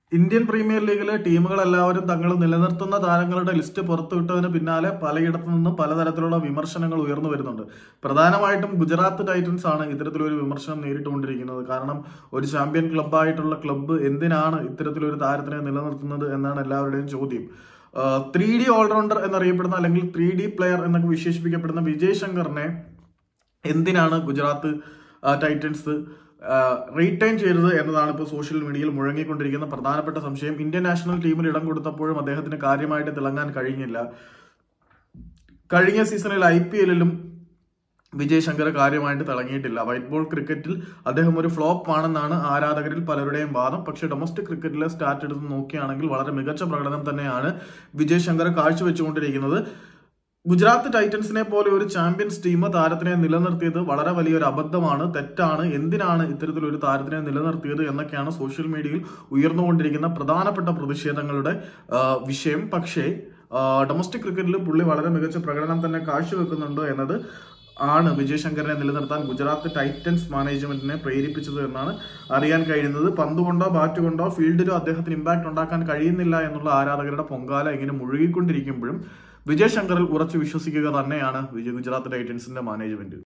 Indian premier ലീഗിലെ ടീമുകൾ എല്ലാവരും തങ്ങൾ നിലനിർത്തുന്ന താരങ്ങളുടെ ലിസ്റ്റ് പുറത്തുവിട്ടതിന് പിന്നാലെ പലയിടത്തു നിന്നും പലതരത്തിലുള്ള വിമർശനങ്ങൾ ഉയർന്നു വരുന്നുണ്ട് പ്രധാനമായിട്ടും ഗുജറാത്ത് ടൈറ്റൻസ് ആണ് ഇത്തരത്തിലൊരു വിമർശനം നേരിട്ടുകൊണ്ടിരിക്കുന്നത് കാരണം ഒരു ചാമ്പ്യൻ ക്ലബ്ബായിട്ടുള്ള ക്ലബ്ബ് എന്തിനാണ് ഇത്തരത്തിലൊരു താരത്തിനെ നിലനിർത്തുന്നത് എന്നാണ് എല്ലാവരുടെയും ചോദ്യം ത്രീ ഡി ഓൾറൗണ്ടർ എന്നറിയപ്പെടുന്ന അല്ലെങ്കിൽ ത്രീ ഡി പ്ലെയർ എന്നൊക്കെ വിശേഷിപ്പിക്കപ്പെടുന്ന വിജയ് ശങ്കറിനെ എന്തിനാണ് ഗുജറാത്ത് ആ, ടൈറ്റൻസ് റീറ്റൈൻ ചെയ്തത് എന്നതാണ് ഇപ്പോൾ സോഷ്യൽ മീഡിയയിൽ മുഴങ്ങിക്കൊണ്ടിരിക്കുന്ന പ്രധാനപ്പെട്ട സംശയം ഇന്ത്യൻ നാഷണൽ ടീമിൽ ഇടം കൊടുത്തപ്പോഴും അദ്ദേഹത്തിന് കാര്യമായിട്ട് തിളങ്ങാൻ കഴിഞ്ഞില്ല കഴിഞ്ഞ സീസണിൽ ഐ പി എല്ലിലും വിജയ് ശങ്കർ കാര്യമായിട്ട് തിളങ്ങിയിട്ടില്ല വൈറ്റ് ബോൾ ക്രിക്കറ്റിൽ അദ്ദേഹം ഒരു ഫ്ലോപ്പ് ആണെന്നാണ് ആരാധകരിൽ പലരുടെയും വാദം പക്ഷേ ഡൊമസ്റ്റിക് ക്രിക്കറ്റിലെ സ്റ്റാറ്റ് എടുത്ത് നോക്കുകയാണെങ്കിൽ വളരെ മികച്ച പ്രകടനം തന്നെയാണ് വിജയ് ശങ്കർ കാഴ്ചവെച്ചുകൊണ്ടിരിക്കുന്നത് ഗുജറാത്ത് ടൈറ്റൻസിനെ പോലെ ഒരു ചാമ്പ്യൻസ് ടീം താരത്തിനെ നിലനിർത്തിയത് വളരെ വലിയൊരു അബദ്ധമാണ് തെറ്റാണ് എന്തിനാണ് ഇത്തരത്തിലൊരു താരത്തിനെ നിലനിർത്തിയത് എന്നൊക്കെയാണ് സോഷ്യൽ മീഡിയയിൽ ഉയർന്നുകൊണ്ടിരിക്കുന്ന പ്രധാനപ്പെട്ട പ്രതിഷേധങ്ങളുടെ ആ, വിഷയം പക്ഷേ ആ, ഡൊമസ്റ്റിക് ക്രിക്കറ്റിൽ പുള്ളി വളരെ മികച്ച പ്രകടനം തന്നെ കാഴ്ചവെക്കുന്നുണ്ട് എന്നത് ആണ് വിജയ് ശങ്കറിനെ നിലനിർത്താൻ ഗുജറാത്ത് ടൈറ്റൻസ് മാനേജ്മെന്റിനെ പ്രേരിപ്പിച്ചത് എന്നാണ് അറിയാൻ കഴിയുന്നത് പന്ത് കൊണ്ടോ ബാറ്റ് കൊണ്ടോ ഫീൽഡിലോ അദ്ദേഹത്തിന് ഇമ്പാക്ട് ഉണ്ടാക്കാൻ കഴിയുന്നില്ല എന്നുള്ള ആരാധകരുടെ പൊങ്കാല ഇങ്ങനെ മുഴുകിക്കൊണ്ടിരിക്കുമ്പോഴും വിജയ് ശങ്കറിൽ ഉറച്ചു വിശ്വസിക്കുക തന്നെയാണ് വിജയ് ഗുജറാത്ത് ടൈറ്റൻസിന്റെ മാനേജ്മെന്റ്